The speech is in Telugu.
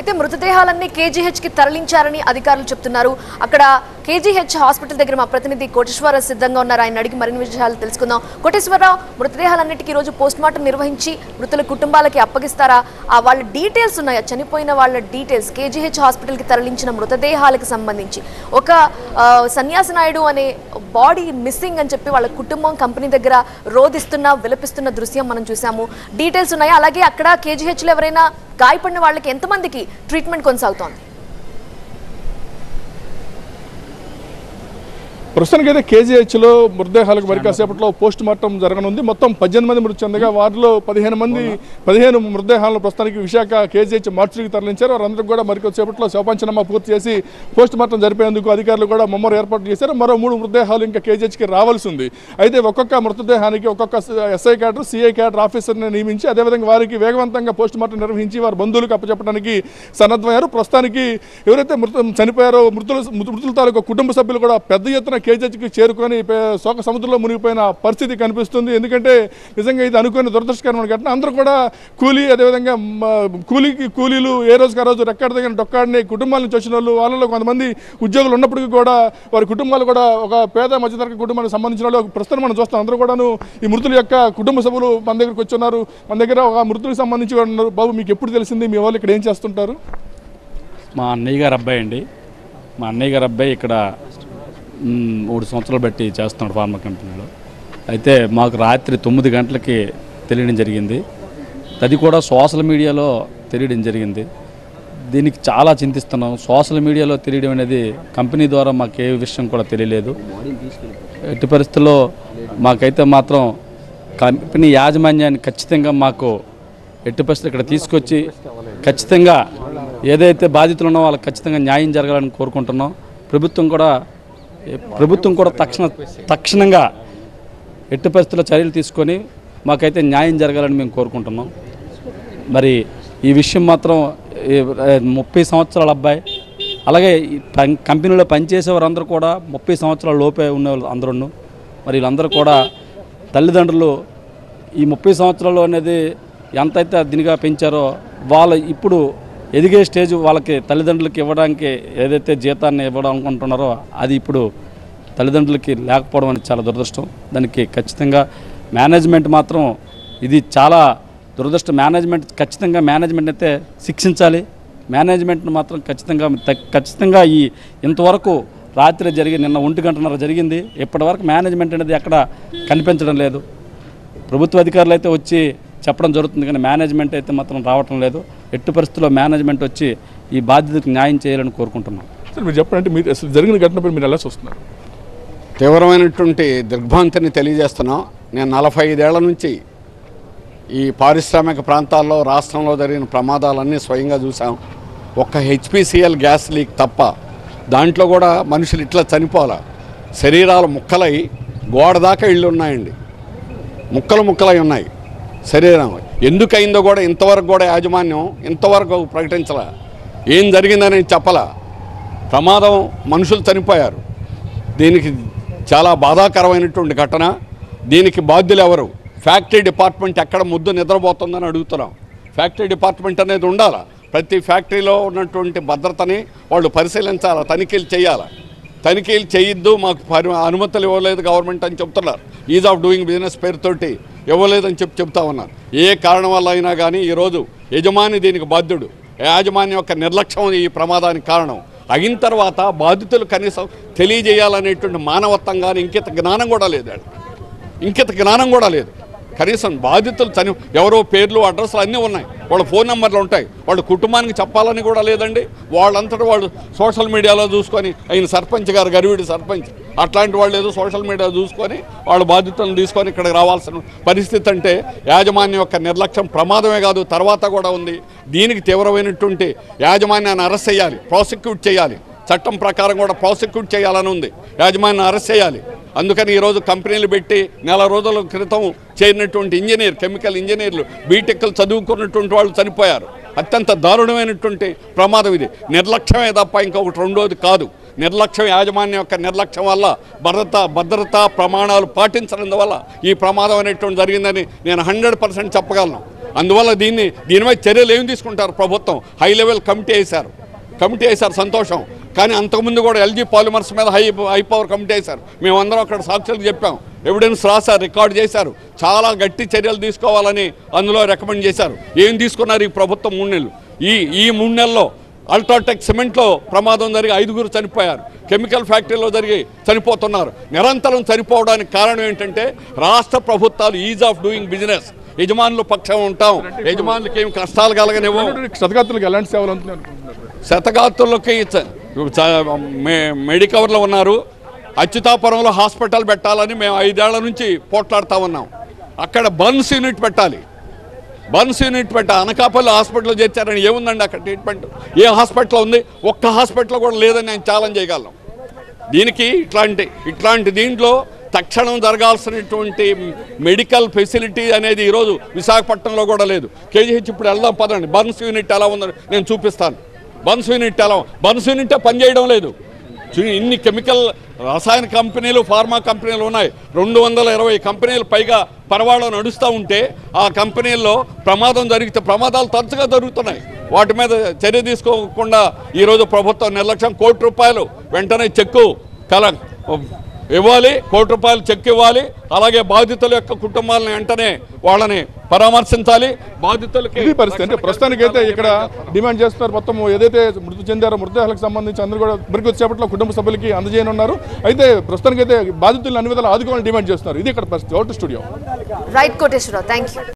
అయితే మృతదేహాలన్నీ కేజీహెచ్ కి తరలించారని అధికారులు చెప్తున్నారు అక్కడ కేజీహెచ్ హాస్పిటల్ దగ్గర మా ప్రతినిధి కోటేశ్వరరావు సిద్ధంగా ఉన్నారు ఆయన అడిగి మరిన్ని విషయాలు తెలుసుకుందాం కోటేశ్వరరావు మృతదేహాలన్నిటికీ ఈ రోజు పోస్ట్ మార్టం నిర్వహించి మృతుల కుటుంబాలకి అప్పగిస్తారా ఆ వాళ్ళ డీటెయిల్స్ ఉన్నాయా చనిపోయిన వాళ్ళ డీటెయిల్స్ కేజీహెచ్ హాస్పిటల్ కి తరలించిన మృతదేహాలకు సంబంధించి ఒక ఆ, సన్యాసి నాయుడు అనే బాడీ మిస్సింగ్ అని చెప్పి వాళ్ళ కుటుంబం కంపెనీ దగ్గర రోధిస్తున్న విలపిస్తున్న దృశ్యం మనం చూసాము డీటెయిల్స్ ఉన్నాయా అలాగే అక్కడ కేజీహెచ్లో ఎవరైనా గాయపడిన వాళ్ళకి ఎంతమందికి ట్రీట్మెంట్ కొనసాగుతోంది ప్రస్తుతానికి అయితే కేజీహెచ్లో మృతదేహాలకు మరి కాసేపట్లో పోస్ట్ మార్టం జరగనుంది మొత్తం పద్దెనిమిది మంది మృతి చెందగా వారిలో పదిహేను మంది పదిహేను మృతదేహాలను ప్రస్తుతానికి విశాఖ కేజీహెచ్ మార్చురికి తరలించారు వారందరికీ కూడా మరి కొద్దిసేపట్లో శవపంచనామా పూర్తి చేసి పోస్ట్ మార్టం జరిపేందుకు అధికారులు కూడా మమ్మల్ని ఏర్పాటు చేశారు మరో మూడు మృతదేహాలు ఇంకా కేజీహెచ్కి రావాల్సి ఉంది అయితే ఒక్కొక్క మృతదేహానికి ఒక్కొక్క ఎస్ఐ క్యాడర్ సిఐ క్యాడర్ ఆఫీసర్ని నియమించి అదేవిధంగా వారికి వేగవంతంగా పోస్ట్ మార్టం నిర్వహించి వారి బంధువులకు అప్పచెప్పడానికి సన్నద్ధమయ్యారు ప్రస్తుతానికి ఎవరైతే మృత చనిపోయారో మృతుల మృతుల తాలూకు కుటుంబ సభ్యులు కూడా పెద్ద ఎత్తున కేజీహెచ్కి చేరుకొని పే- శోక సముద్రంలో మునిగిపోయిన పరిస్థితి కనిపిస్తుంది ఎందుకంటే నిజంగా ఇది అనుకునే దురదృష్టకరమైన ఘటన అందరూ కూడా కూలీ అదేవిధంగా మ, కూలీకి కూలీలు ఏ రోజుకి ఆ రోజు రెక్కడ దగ్గర డొక్కాడిని కుటుంబాల నుంచి వచ్చిన వాళ్ళు వాళ్ళలో కొంతమంది ఉద్యోగులు ఉన్నప్పటికీ కూడా వారి కుటుంబాలు కూడా ఒక పేద మధ్యతరగతి కుటుంబానికి సంబంధించిన వాళ్ళు ప్రస్తుతం మనం చూస్తాం అందరూ కూడాను ఈ మృతుల యొక్క కుటుంబ సభ్యులు మన దగ్గరికి వచ్చి ఉన్నారు మన దగ్గర ఒక మృతులకు సంబంధించి వారు ఉన్నారు బాబు మీకు ఎప్పుడు తెలిసింది మీ వాళ్ళు ఇక్కడ ఏం చేస్తుంటారు మా అన్నయ్య గారు అబ్బాయి అండి మా అన్నయ్య గారు అబ్బాయి ఇక్కడ మ్, మూడు సంవత్సరాలు బట్టి చేస్తున్నాడు ఫార్మా కంపెనీలో అయితే మాకు రాత్రి తొమ్మిది గంటలకి తెలియడం జరిగింది అది కూడా సోషల్ మీడియాలో తెలియడం జరిగింది దీనికి చాలా చింతిస్తున్నాం సోషల్ మీడియాలో తెలియడం అనేది కంపెనీ ద్వారా మాకు ఏ విషయం కూడా తెలియలేదు ఎట్టి పరిస్థితుల్లో మాకైతే మాత్రం కంపెనీ యాజమాన్యాన్ని ఖచ్చితంగా మాకు ఎట్టి పరిస్థితులు ఇక్కడ తీసుకొచ్చి ఖచ్చితంగా ఏదైతే బాధితులు ఉన్నో వాళ్ళకి ఖచ్చితంగా న్యాయం జరగాలని కోరుకుంటున్నాం ప్రభుత్వం కూడా ప్రభుత్వం కూడా తక్షణ తక్షణంగా ఎట్టి పరిస్థితుల్లో చర్యలు తీసుకొని మాకైతే న్యాయం జరగాలని మేము కోరుకుంటున్నాం మరి ఈ విషయం మాత్రం ఈ, ఏ, ముప్పై సంవత్సరాల అబ్బాయి అలాగే ఈ పం- కంపెనీలో పనిచేసే వారందరూ కూడా ముప్పై సంవత్సరాల లోపే ఉన్న వాళ్ళు అందరూ మరి వీళ్ళందరూ కూడా తల్లిదండ్రులు ఈ ముప్పై సంవత్సరాలు అనేది ఎంతైతే దీనిగా పెంచారో వాళ్ళ ఇప్పుడు ఎదిగే స్టేజ్ వాళ్ళకి తల్లిదండ్రులకి ఇవ్వడానికి ఏదైతే జీతాన్ని ఇవ్వడం అనుకుంటున్నారో అది ఇప్పుడు తల్లిదండ్రులకి లేకపోవడం అనేది చాలా దురదృష్టం దానికి ఖచ్చితంగా మేనేజ్మెంట్ మాత్రం ఇది చాలా దురదృష్టం మేనేజ్మెంట్ ఖచ్చితంగా మేనేజ్మెంట్ అయితే శిక్షించాలి మేనేజ్మెంట్ను మాత్రం ఖచ్చితంగా త- ఖచ్చితంగా ఈ ఇంతవరకు రాత్రి జరిగి నిన్న ఒంటి గంటన్నర జరిగింది ఇప్పటివరకు మేనేజ్మెంట్ అనేది ఎక్కడ కనిపించడం లేదు ప్రభుత్వ అధికారులు అయితే వచ్చి చెప్పడం జరుగుతుంది కానీ మేనేజ్మెంట్ అయితే మాత్రం రావటం లేదు ఎట్టి పరిస్థితుల్లో మేనేజ్మెంట్ వచ్చి ఈ బాధ్యతకు న్యాయం చేయాలని కోరుకుంటున్నాం సార్ మీరు చెప్పండి మీరు అసలు జరిగిన ఘటనపై మీరు ఎలా చూస్తున్నారు తీవ్రమైనటువంటి దిగ్భ్రాంతిని తెలియజేస్తున్నాం నేను నలభై ఐదేళ్ల నుంచి ఈ పారిశ్రామిక ప్రాంతాల్లో రాష్ట్రంలో జరిగిన ప్రమాదాలన్నీ స్వయంగా చూసాం ఒక్క హెచ్పిసిఎల్ గ్యాస్ లీక్ తప్ప దాంట్లో కూడా మనుషులు ఇట్లా చనిపోవాలా శరీరాలు ముక్కలై గోడ దాకా ఇళ్ళు ఉన్నాయండి ముక్కలు ముక్కలై ఉన్నాయి శరీరం ఎందుకయిందో కూడా ఇంతవరకు కూడా యాజమాన్యం ఇంతవరకు ప్రకటించలా ఏం జరిగిందని చెప్పలా ప్రమాదం మనుషులు చనిపోయారు దీనికి చాలా బాధాకరమైనటువంటి ఘటన దీనికి బాధ్యులు ఎవరు ఫ్యాక్టరీ డిపార్ట్మెంట్ ఎక్కడ ముద్దు నిద్రపోతుందని అడుగుతున్నాం ఫ్యాక్టరీ డిపార్ట్మెంట్ అనేది ఉండాలా ప్రతి ఫ్యాక్టరీలో ఉన్నటువంటి భద్రతని వాళ్ళు పరిశీలించాలా తనిఖీలు చేయాలా తనిఖీలు చేయొద్దు మాకు పరి అనుమతులు ఇవ్వలేదు గవర్నమెంట్ అని చెప్తున్నారు ఈజ్ ఆఫ్ డూయింగ్ బిజినెస్ పేరుతోటి ఇవ్వలేదని చెప్పి చెప్తా ఉన్నారు ఏ కారణం వల్ల అయినా కానీ ఈరోజు యజమాని దీనికి బాధ్యుడు యాజమాన్యం యొక్క నిర్లక్ష్యం ఈ ప్రమాదానికి కారణం అయిన తర్వాత బాధితులు కనీసం తెలియజేయాలనేటువంటి మానవత్వం కానీ ఇంకిత జ్ఞానం కూడా లేదు ఆడ. ఇంకిత జ్ఞానం కూడా లేదు కనీసం బాధితులు చని ఎవరో పేర్లు అడ్రస్లు అన్నీ ఉన్నాయి వాళ్ళ ఫోన్ నెంబర్లు ఉంటాయి వాళ్ళ కుటుంబానికి చెప్పాలని కూడా లేదండి వాళ్ళంతటా వాళ్ళు సోషల్ మీడియాలో చూసుకొని ఆయన సర్పంచ్ గారు గరివిడి సర్పంచ్ అట్లాంటి వాళ్ళు ఏదో సోషల్ మీడియా చూసుకొని వాళ్ళ బాధ్యతలను తీసుకొని ఇక్కడికి రావాల్సిన పరిస్థితి అంటే యాజమాన్యం యొక్క నిర్లక్ష్యం ప్రమాదమే కాదు తర్వాత కూడా ఉంది దీనికి తీవ్రమైనటువంటి యాజమాన్యాన్ని అరెస్ట్ చేయాలి ప్రాసిక్యూట్ చేయాలి చట్టం ప్రకారం కూడా ప్రాసిక్యూట్ చేయాలని ఉంది యాజమాన్యాన్ని అరెస్ట్ చేయాలి అందుకని ఈరోజు కంపెనీలు పెట్టి నెల రోజుల క్రితం చేరినటువంటి ఇంజనీర్ కెమికల్ ఇంజనీర్లు బీటెక్లు చదువుకున్నటువంటి వాళ్ళు చనిపోయారు అత్యంత దారుణమైనటువంటి ప్రమాదం ఇది నిర్లక్ష్యమే తప్ప ఇంకొకటి రెండోది కాదు నిర్లక్ష్యం యాజమాన్యం యొక్క నిర్లక్ష్యం వల్ల భద్రత భద్రతా ప్రమాణాలు పాటించడం వల్ల ఈ ప్రమాదం అనేటువంటి జరిగిందని నేను హండ్రెడ్ పర్సెంట్ చెప్పగలను అందువల్ల దీన్ని దీనిపై చర్యలు ఏమి తీసుకుంటారు ప్రభుత్వం హై లెవెల్ కమిటీ వేశారు కమిటీ వేశారు సంతోషం కానీ అంతకుముందు కూడా ఎల్జీ పాలిమర్స్ మీద హై హై పవర్ కమిటీ వేశారు మేమందరం అక్కడ సాక్షులకు చెప్పాం ఎవిడెన్స్ రాశారు రికార్డ్ చేశారు చాలా గట్టి చర్యలు తీసుకోవాలని అందులో రికమెండ్ చేశారు ఏం తీసుకున్నారు ఈ ప్రభుత్వం మూడు నెలలు ఈ ఈ మూడు నెలల్లో అల్ట్రాటెక్ సిమెంట్లో ప్రమాదం జరిగి ఐదుగురు చనిపోయారు కెమికల్ ఫ్యాక్టరీలో జరిగి చనిపోతున్నారు నిరంతరం చనిపోవడానికి కారణం ఏంటంటే రాష్ట్ర ప్రభుత్వాలు ఈజ్ ఆఫ్ డూయింగ్ బిజినెస్ యజమానుల పక్షం ఉంటాం యజమానులకి ఏం కష్టాలు కలగనివ్వం శతగాత్రులకు ఎలాంటి సేవలు అందుతున్నాయి అనుకుంటున్నారు శతగాత్రులకి చ- చ- మె- మెడికవర్లో ఉన్నారు అచ్యుతాపురంలో హాస్పిటల్ పెట్టాలని మేము ఐదేళ్ల నుంచి పోట్లాడుతూ ఉన్నాం అక్కడ బర్న్స్ యూనిట్ పెట్టాలి బర్న్స్ యూనిట్ పెట్ట అనకాపల్లి హాస్పిటల్ చేర్చారని ఏముందండి అక్కడ ట్రీట్మెంట్ ఏ హాస్పిటల్ ఉంది ఒక్క హాస్పిటల్ కూడా లేదని నేను ఛాలెంజ్ చేయగలను దీనికి ఇట్లాంటి ఇట్లాంటి దీంట్లో తక్షణం జరగాల్సినటువంటి మెడికల్ ఫెసిలిటీ అనేది ఈరోజు విశాఖపట్నంలో కూడా లేదు కేజీహెచ్ ఇప్పుడు వెళ్దాం పదండి బర్న్స్ యూనిట్ ఎలా ఉందని నేను చూపిస్తాను బర్న్స్ యూనిట్ ఎలా బర్న్స్ యూనిటే పనిచేయడం లేదు చూ- ఇన్ని కెమికల్ రసాయన కంపెనీలు ఫార్మా కంపెనీలు ఉన్నాయి రెండు వందల ఇరవై కంపెనీలు పైగా పరవాడలో నడుస్తూ ఉంటే ఆ కంపెనీల్లో ప్రమాదం జరిగితే ప్రమాదాలు తరచుగా జరుగుతున్నాయి వాటి మీద చర్య తీసుకోకుండా ఈరోజు ప్రభుత్వం నిర్లక్ష్యం కోటి రూపాయలు వెంటనే చెక్కు కల ఇవ్వాలి కోటి రూపాయలు చెక్ ఇవ్వాలి అలాగే బాధితుల యొక్క కుటుంబాలను వెంటనే వాళ్ళని పరామర్శించాలి బాధితులకి ఇది పరిస్థితి అంటే ప్రస్తుతానికైతే ఇక్కడ డిమాండ్ చేస్తున్నారు మొత్తం ఏదైతే మృతి చెందారో మృతదేహాలకు సంబంధించి అందరూ కూడా మరికి వచ్చేపట్లో కుటుంబ సభ్యులకి అందజేయనున్నారు అయితే ప్రస్తుతానికైతే బాధితులను అన్ని విధాలు ఆదుకోవాలని డిమాండ్ చేస్తున్నారు ఇది ఇక్కడ పరిస్థితి out studio right Koteswara Rao thank you